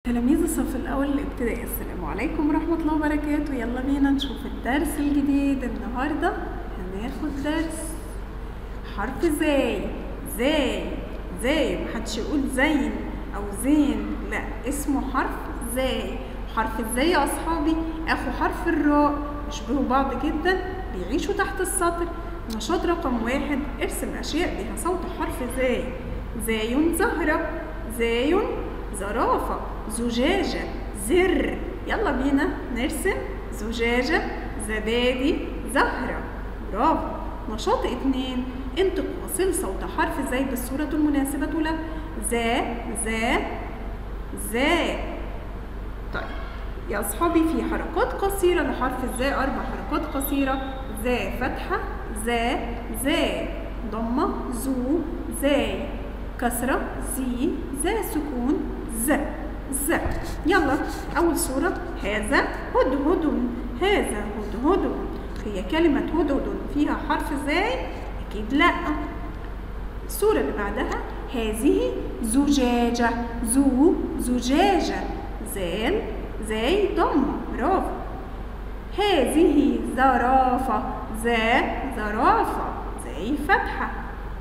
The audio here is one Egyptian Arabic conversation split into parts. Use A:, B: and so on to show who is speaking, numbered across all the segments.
A: تلاميذ الصف الأول الابتدائي السلام عليكم ورحمة الله وبركاته يلا بينا نشوف الدرس الجديد النهاردة هناخد درس حرف زاي زاي زاي محدش يقول زين أو زين لا اسمه حرف زاي حرف الزاي يا أصحابي أخو حرف الراء يشبهوا بعض جدا بيعيشوا تحت السطر نشاط رقم واحد ارسم أشياء بها صوت حرف زاي زاي زهرة زاي زرافة زجاجة زر يلا بينا نرسم زجاجة زبادي زهرة برافو نشاط اتنين انطق وصل صوت حرف زي بالصورة المناسبة له ذا ذا ذا طيب يا أصحابي في حركات قصيرة لحرف الزاء أربع حركات قصيرة ذا فتحة ذا ذا ضمة زو زاي كسرة زي ذا سكون ز ز يلا أول صورة هذا هدهد هذا هدهد هي كلمة هدهد فيها حرف زاي أكيد لأ الصورة اللي بعدها هذه زجاجة زو زجاجة زال زي ضمة برافو هذه زرافة ذا زرافة زي فتحة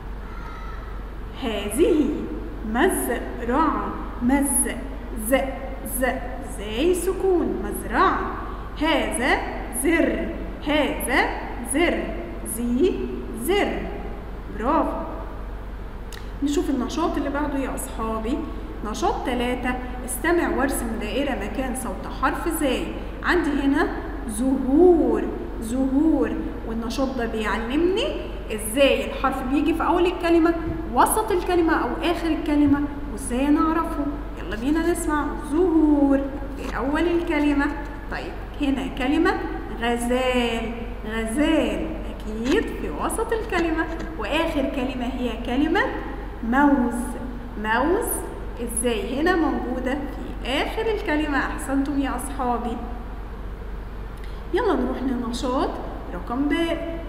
A: هذه مزرعة مز ز ز زي سكون مزرعة هذا زر هذا زر زي زر برافو نشوف النشاط اللي بعده يا أصحابي نشاط ثلاثة استمع وارسم دائرة مكان صوت حرف زاي عندي هنا زهور زهور والنشاط ده بيعلمني ازاي الحرف بيجي في اول الكلمة وسط الكلمة او اخر الكلمة وازاي نعرفه يلا بينا نسمع زهور في اول الكلمة طيب هنا كلمة غزال غزال اكيد في وسط الكلمة واخر كلمة هي كلمة موز موز ازاي هنا موجودة في اخر الكلمة احسنتم يا اصحابي يلا نروح لنشاط رقم باء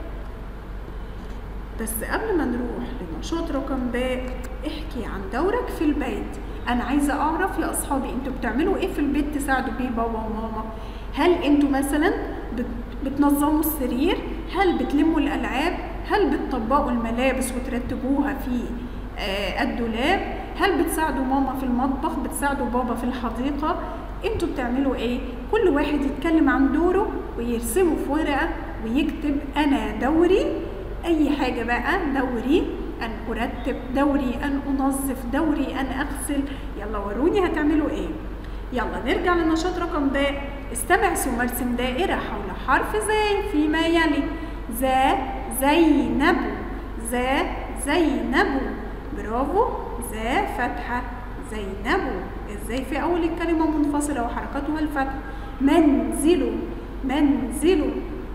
A: بس قبل ما نروح لنشاط رقم باء احكي عن دورك في البيت انا عايزه اعرف يا اصحابي انتوا بتعملوا ايه في البيت تساعدوا بيه بابا وماما هل انتوا مثلا بتنظموا السرير هل بتلموا الالعاب هل بتطبقوا الملابس وترتبوها في آه الدولاب هل بتساعدوا ماما في المطبخ بتساعدوا بابا في الحديقه انتوا بتعملوا ايه كل واحد يتكلم عن دوره ويرسمه في ورقه ويكتب انا دوري اي حاجه بقى دوري ان ارتب دوري ان انظف دوري ان اغسل يلا وروني هتعملوا ايه يلا نرجع للنشاط رقم باء استمع ثم ارسم دائره حول حرف زي فيما يلي ذا زينب ذا زينب برافو ذا فتحه زينب ازاي في اول الكلمه منفصله وحركتها الفتح منزل منزل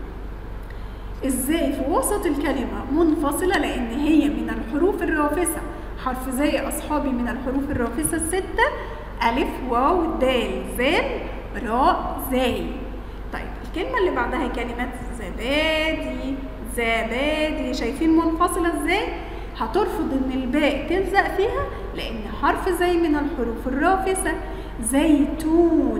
A: ازاي في وسط الكلمه منفصله لان هي من الحروف الرافسه حرف زي اصحابي من الحروف الرافسه السته الف واو دال زال راء زاي طيب الكلمه اللي بعدها كلمه زبادي زبادي شايفين منفصله ازاي هترفض ان الباء تلزق فيها لان حرف زي من الحروف الرافسه زيتون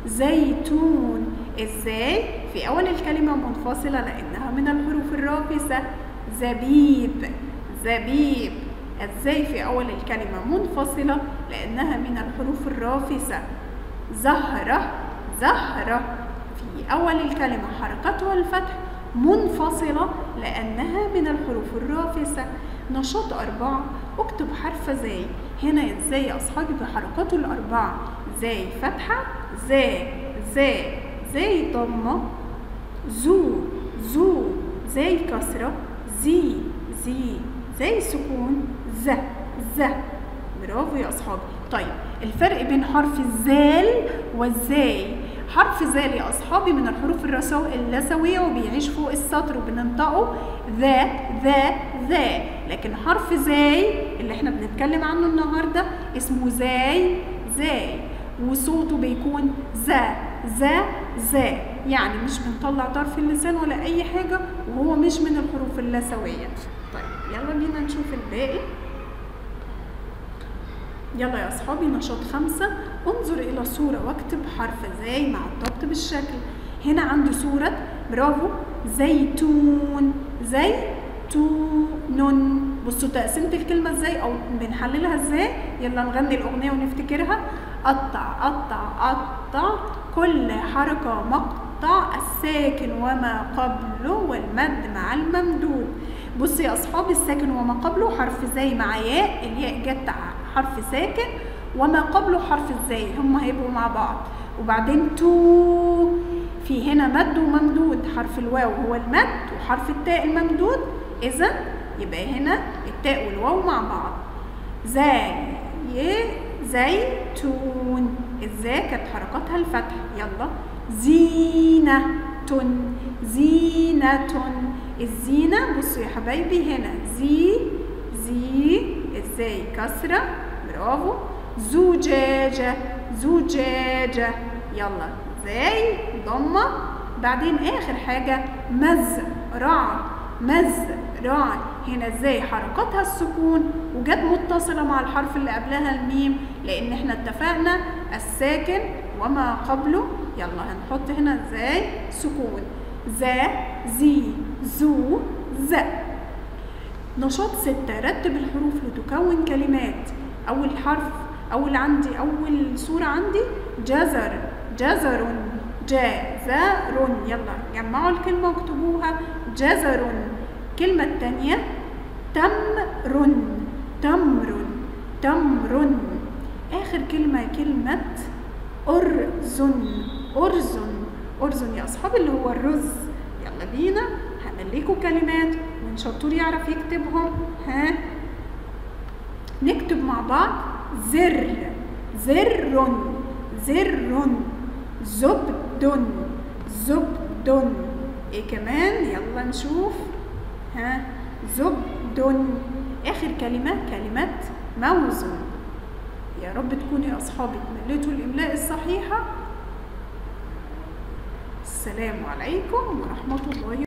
A: زيتون ازاي في اول الكلمه منفصله لانها من الحروف الرافسه زبيب زبيب ازاي في اول الكلمه منفصله لانها من الحروف الرافسه زهره زهره في اول الكلمه حركتها الفتح منفصله لانها من الحروف الرافسه نشاط أربعة اكتب حرف زي هنا ازاي يا أصحابي بحركاته الأربعة زي فتحة زي زي زي ضمة زو زو زي كسرة زي زي زي سكون ز ز برافو يا أصحابي طيب الفرق بين حرف الزال والزاي حرف زال يا أصحابي من الحروف اللثوية وبيعيش فوق السطر وبننطقه ذا ذا ذا لكن حرف زاي اللي احنا بنتكلم عنه النهارده اسمه زاي زاي وصوته بيكون ذا ذا ذا يعني مش بنطلع طرف اللسان ولا أي حاجة وهو مش من الحروف اللثوية طيب يلا بينا نشوف الباقي يلا يا أصحابي نشاط خمسة انظر إلى صورة واكتب حرف زي مع الضبط بالشكل هنا عندي صورة برافو زيتون زيتون بصوا تقسيمة الكلمة ازاي أو بنحللها ازاي يلا نغني الأغنية ونفتكرها قطع قطع قطع كل حركة مقطع الساكن وما قبله والمد مع الممدود بصوا يا أصحابي الساكن وما قبله حرف زي مع ياء الياء جت حرف ساكن وما قبله حرف الزاي هم هيبقوا مع بعض وبعدين تو في هنا مد وممدود حرف الواو هو المد وحرف التاء الممدود اذا يبقى هنا التاء والواو مع بعض زي زيتون الزاي كانت حركاتها الفتح يلا زينة زينة الزينة بصوا يا حبايبي هنا زي زي ازاي كسرة برافو زجاجة زجاجة يلا زي ضمة بعدين آخر حاجة مزرعة مزرعة هنا ازاي حركاتها السكون وجت متصلة مع الحرف اللي قبلها الميم لأن احنا اتفقنا الساكن وما قبله يلا هنحط هنا ازاي سكون ذا زي زو ز نشاط ستة رتب الحروف لتكون كلمات أول حرف أول عندي أول صورة عندي جزر جزر جزر يلا جمعوا الكلمة واكتبوها جزر الكلمة التانية تمر تمر تمر آخر كلمة كلمة أرز أرز أرز يا أصحابي اللي هو الرز يلا بينا هعمل لكم كلمات وإن شطور يعرف يكتبهم ها نكتب مع بعض زر زر زر زبد زبد ايه كمان يلا نشوف ها زبد اخر كلمه كلمه موز يا رب تكونوا يا اصحابي تمليتوا الاملاء الصحيحه السلام عليكم ورحمه الله